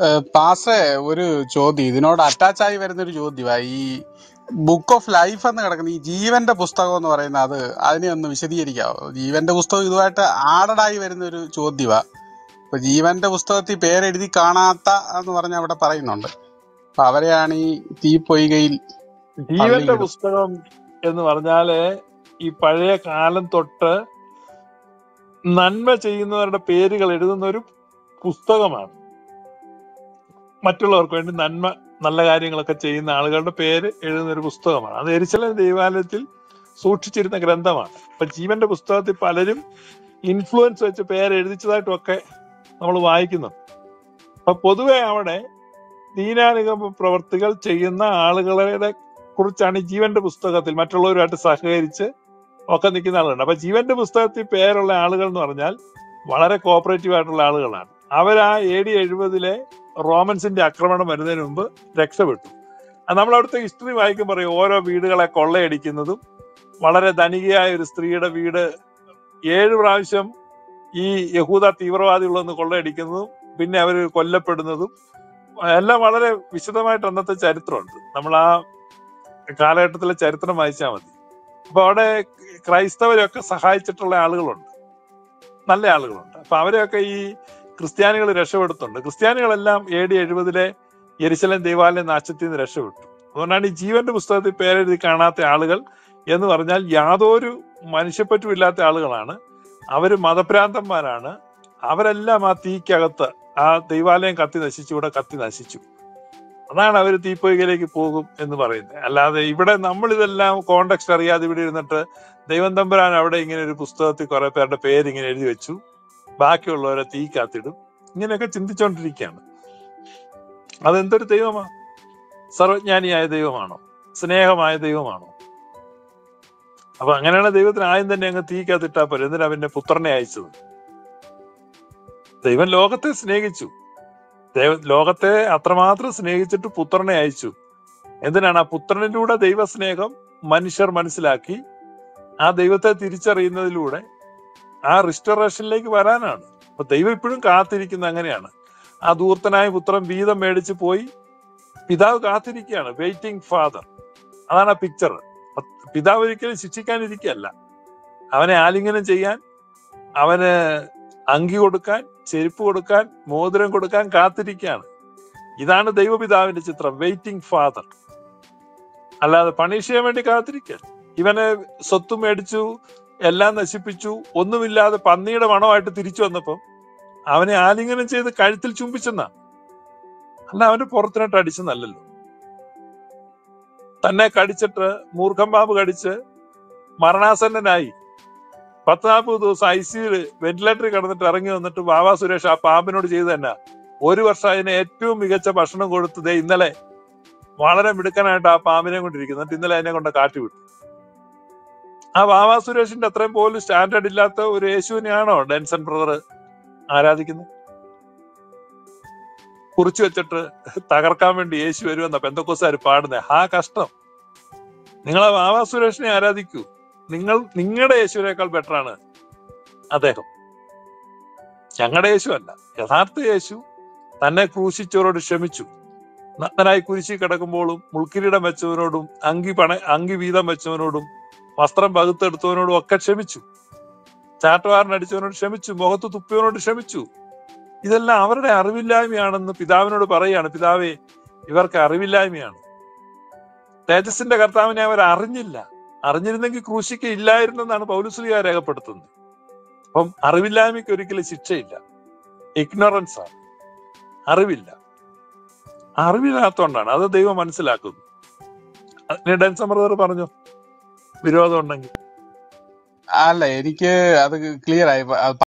pass ഒരു ചോദ്യം ഇതിനോട് അറ്റാച്ച് ആയി വരുന്ന ഒരു ചോദ്യമാ ഈ ബുക്ക് ഓഫ് ലൈഫ് എന്ന് കിടക്കുന്ന ഈ ജീവന്റെ പുസ്തകം എന്ന് പറയുന്ന അത് അതിനെ ഒന്ന് വിശദീകരിക്കാവോ ജീവന്റെ പുസ്തകം ഇതുമായിട്ട് ആഡഡായി വരുന്ന ഒരു ചോദ്യമാ ഇപ്പൊ ജീവന്റെ പുസ്തകത്തിൽ പേരെഴുതി കാണാത്ത എന്ന് പറഞ്ഞ അവിടെ പറയുന്നുണ്ട് അപ്പൊ അവരെയാണ് ഈ തീപ്പൊയ്കയിൽ ജീവന്റെ പള്ളിയിടും പുസ്തകം എന്ന് പറഞ്ഞാല് ഈ പഴയ കാലം തൊട്ട് നന്മ ചെയ്യുന്നവരുടെ പേരുകൾ എഴുതുന്ന ഒരു പുസ്തകമാണ് മറ്റുള്ളവർക്ക് വേണ്ടി നന്മ നല്ല കാര്യങ്ങളൊക്കെ ചെയ്യുന്ന ആളുകളുടെ പേര് എഴുതുന്ന ഒരു പുസ്തകമാണ് അത് എരിശലേം ദൈവാലയത്തിൽ സൂക്ഷിച്ചിരുന്ന ഗ്രന്ഥമാണ് അപ്പൊ ജീവന്റെ പുസ്തകത്തിൽ പലരും ഇൻഫ്ലുവൻസ് വെച്ച് പേര് എഴുതിച്ചതായിട്ടും ഒക്കെ നമ്മൾ വായിക്കുന്നുണ്ട് അപ്പൊ പൊതുവെ അവിടെ ദീനാനുഗമ പ്രവർത്തികൾ ചെയ്യുന്ന ആളുകളുടെ കുറിച്ചാണ് ഈ ജീവന്റെ പുസ്തകത്തിൽ മറ്റുള്ളവരുമായിട്ട് സഹകരിച്ച് ഒക്കെ നിൽക്കുന്ന ആളുകളുണ്ട് അപ്പൊ ജീവന്റെ പുസ്തകത്തിൽ പേരുള്ള ആളുകൾ എന്ന് പറഞ്ഞാൽ വളരെ കോപ്പറേറ്റീവ് ആയിട്ടുള്ള ആളുകളാണ് അവർ ആ എ ഡി എഴുപതിലെ റോമൻസിന്റെ ആക്രമണം വരുന്നതിന് മുമ്പ് രക്ഷപ്പെട്ടു അത് നമ്മൾ അവിടുത്തെ ഹിസ്റ്ററി വായിക്കുമ്പോൾ പറയും ഓരോ വീടുകളെ കൊള്ളയടിക്കുന്നതും വളരെ ധനികയായ ഒരു സ്ത്രീയുടെ വീട് ഏഴ് പ്രാവശ്യം ഈ യഹൂദ തീവ്രവാദികളൊന്ന് കൊള്ളയടിക്കുന്നതും പിന്നെ അവർ കൊല്ലപ്പെടുന്നതും എല്ലാം വളരെ വിശദമായിട്ട് അന്നത്തെ ചരിത്രമുണ്ട് നമ്മൾ ആ കാലഘട്ടത്തിലെ ചരിത്രം വായിച്ചാൽ മതി അപ്പൊ അവിടെ ക്രൈസ്തവരെയൊക്കെ സഹായിച്ചിട്ടുള്ള ആളുകളുണ്ട് നല്ല ആളുകളുണ്ട് അപ്പൊ അവരെയൊക്കെ ഈ ക്രിസ്ത്യാനികൾ രക്ഷപ്പെടുത്തുന്നുണ്ട് ക്രിസ്ത്യാനികളെല്ലാം എ ഡി എഴുപതിലെ യെരുശലേം ദേവാലയ നാശത്തിൽ നിന്ന് രക്ഷപ്പെട്ടു അതുകൊണ്ടാണ് ഈ ജീവന്റെ പുസ്തകത്തിൽ പേരെഴുതി കാണാത്ത ആളുകൾ എന്ന് പറഞ്ഞാൽ യാതൊരു മനുഷ്യപ്പറ്റും ഇല്ലാത്ത ആളുകളാണ് അവര് മതഭ്രാന്തന്മാരാണ് അവരെല്ലാം ആ തീക്കകത്ത് ആ ദൈവാലയം കത്തി നശിച്ചു ഇവിടെ കത്തി നശിച്ചു അതാണ് അവർ തീപ്പൊയ്കയിലേക്ക് പോകും എന്ന് പറയുന്നത് അല്ലാതെ ഇവിടെ നമ്മൾ ഇതെല്ലാം കോണ്ടക്സ്റ്റ് അറിയാതെ ഇവിടെ ഇരുന്നിട്ട് ദൈവം തമ്പുരാൻ അവിടെ ഇങ്ങനെ ഒരു പുസ്തകത്തിൽ കുറെ പേരുടെ പേര് ഇങ്ങനെ എഴുതി വെച്ചു ബാക്കിയുള്ളവരെ തീ കാത്തിടും ഇങ്ങനെയൊക്കെ ചിന്തിച്ചുകൊണ്ടിരിക്കുകയാണ് അതെന്തൊരു ദൈവമാ സർവജ്ഞാനിയായ ദൈവമാണോ സ്നേഹമായ ദൈവമാണോ അപ്പൊ അങ്ങനെയാണ് ദൈവത്തിന് ആദ്യം തന്നെ അങ്ങ് തീക്കകത്തിട്ടാ പോരെ എന്തിനാ പിന്നെ പുത്രനെ അയച്ചത് ദൈവം ലോകത്തെ സ്നേഹിച്ചു ദൈവ ലോകത്തെ അത്രമാത്രം സ്നേഹിച്ചിട്ട് പുത്രനെ അയച്ചു എന്തിനാണ് ആ പുത്രനിലൂടെ ദൈവസ്നേഹം മനുഷ്യർ മനസ്സിലാക്കി ആ ദൈവത്തെ തിരിച്ചറിയുന്നതിലൂടെ ആ റിസ്റ്ററേഷനിലേക്ക് വരാനാണ് അപ്പൊ ദൈവം ഇപ്പോഴും കാത്തിരിക്കുന്ന അങ്ങനെയാണ് ആ ദൂർത്തനായ പുത്രൻ വീതം മേടിച്ച് പോയി പിതാവ് കാത്തിരിക്കുകയാണ് വെയിറ്റിംഗ് ഫാദർ അതാണ് ആ പിക്ചർ പിതാവ് ഒരിക്കലും ശിക്ഷിക്കാനിരിക്കുകയല്ല അവനെ ആലിംഗനം ചെയ്യാൻ അവന് അങ്കി കൊടുക്കാൻ ചെരുപ്പ് കൊടുക്കാൻ മോതിരം കൊടുക്കാൻ കാത്തിരിക്കുകയാണ് ഇതാണ് ദൈവപിതാവിന്റെ ചിത്രം വെയിറ്റിംഗ് ഫാദർ അല്ലാതെ പണിഷ് ചെയ്യാൻ വേണ്ടി കാത്തിരിക്കാൻ ഇവനെ സ്വത്ത് മേടിച്ചു എല്ലാം നശിപ്പിച്ചു ഒന്നുമില്ലാതെ പന്നിയുടെ മണമായിട്ട് തിരിച്ചു വന്നപ്പം അവനെ ആലിംഗനം ചെയ്ത് കഴുത്തിൽ ചുംബിച്ചെന്നാ അല്ല അവന്റെ പുറത്തിനിട്ട് അടിച്ചെന്നല്ലല്ലോ തന്നെ കടിച്ചിട്ട് മൂർഖം പാമ്പ് കടിച്ച് മരണാസന്നനായി പത്ത് നാൽപ്പത് ദിവസം ഐ സിയിൽ വെന്റിലേറ്ററിൽ കിടന്നിട്ട് ഇറങ്ങി വന്നിട്ട് ബാബാ സുരേഷ് ആ പാമ്പിനോട് ചെയ്ത് തന്നെ ഒരു വർഷം അതിന് ഏറ്റവും മികച്ച ഭക്ഷണം കൊടുത്ത് ദേ ഇന്നലെ വളരെ മിടുക്കനായിട്ട് ആ പാമ്പിനെ കൊണ്ടിരിക്കുന്നു എന്നിട്ട് ഇന്നലെ അതിനെ കൊണ്ട് കാട്ടി വിട്ടു ആ ബാബാ സുരേഷിന്റെ അത്രയും പോലും സ്റ്റാൻഡേർഡ് ഇല്ലാത്ത ഒരു യേശുവിനെയാണോ ഡെൻസൺ ബ്രദർ ആരാധിക്കുന്നത് കുറിച്ചു വെച്ചിട്ട് തകർക്കാൻ വേണ്ടി യേശു വരുമെന്ന പെന്തക്കോസാര് പാടുന്നത് ആ കഷ്ടം നിങ്ങൾ ആ ബാബാ സുരേഷിനെ ആരാധിക്കൂ നിങ്ങൾ നിങ്ങളുടെ യേശുവിനേക്കാൾ ബെറ്ററാണ് അദ്ദേഹം ഞങ്ങളുടെ യേശു അല്ല യഥാർത്ഥ യേശു തന്നെ ക്രൂശിച്ചവരോട് ക്ഷമിച്ചു നഗ്നനായി കുരിശി കിടക്കുമ്പോഴും മുൾക്കിരീടം വെച്ചവനോടും അങ്കി പണ അങ്കി വീതം വെച്ചവനോടും വസ്ത്രം പകുത്തെടുത്തവനോടും ഒക്കെ ക്ഷമിച്ചു ചാട്ടുവാറിനടിച്ചവനോട് ക്ഷമിച്ചു മുഖത്ത് തുപ്പിയവനോട് ക്ഷമിച്ചു ഇതെല്ലാം അവരുടെ അറിവില്ലായ്മയാണെന്ന് പിതാവിനോട് പറയാണ് പിതാവേ ഇവർക്ക് അറിവില്ലായ്മയാണ് തേജസ്സിന്റെ കർത്താവിനെ അവർ അറിഞ്ഞില്ല അറിഞ്ഞിരുന്നെങ്കിൽ ക്രൂശിക്ക ഇല്ലായിരുന്നെന്നാണ് പൗലുസ്ലിയ രേഖപ്പെടുത്തുന്നത് അപ്പം അറിവില്ലായ്മയ്ക്ക് ഒരിക്കലും ശിക്ഷയില്ല ഇഗ്നോറൻസ് ആണ് അറിവില്ല അറിവില്ലാത്തോണ്ടാണ് അത് ദൈവം മനസ്സിലാക്കുന്നു അതിന് ഡെൻസൺ ബ്രദർ പറഞ്ഞു വിരോധം ഉണ്ടെങ്കിൽ അല്ല എനിക്ക് അത് ക്ലിയർ ആയി